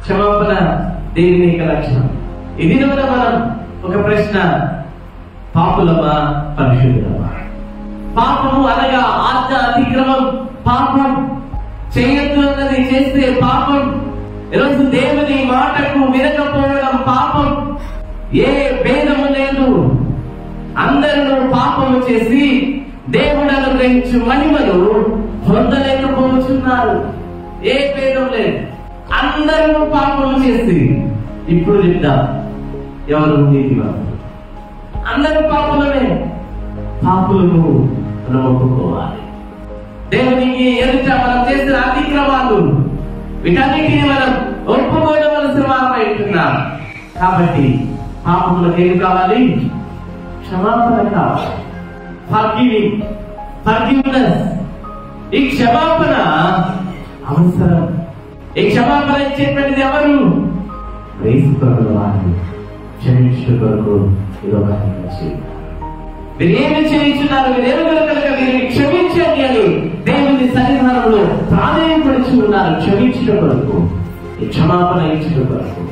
క్షమాపణ దేవుని యొక్క లక్షణం ఇది కూడా మనం ఒక ప్రశ్న పాపులమా పరిశుద్ధమా పాపము అనగా ఆజ్ఞ అతిక్రమం పాపం చేయొద్దు అన్నది చేస్తే పాపం ఈరోజు దేవుని మాటకు వినకపోవడం పాపం ఏ భేదము లేదు అందరూ పాపము చేసి దేవుడు అనుగ్రహించు మహిమను పొందలేకపోతున్నారు ఏ భేదం లేదు అందరూ పాపము చేసి ఇప్పుడు చెప్తాం ఎవరు నీతివంతులు అందరూ పాపులమే పాపులను మనం ఒప్పుకోవాలి దేవునికి ఎదుట మనం చేసిన అతిక్రమాలు వీటన్నిటిని మనం ఒప్పుకోవలసిన వారమై ఉంటున్నాం కాబట్టి పాపములకు ఏం కావాలి క్షమాపణ కావాలి ఫర్గివింగ్ ఫర్గివ్నెస్ ఈ క్షమాపణ అవసరం ఈ క్షమాపణ ఇచ్చేటువంటిది ఎవరు వేసుకోవడం వారిని క్షమించు కొరకు ఈ లోకానికి వచ్చి మీరు ఏమి చేయించున్నారు మీరు ఏమి కనుక మీరు క్షమించండి అని దేవుని సన్నిధానంలో ప్రాధాన్యపడుచు ఉన్నారు క్షమించడం కొరకు ఈ క్షమాపణ ఇచ్చడం కొరకు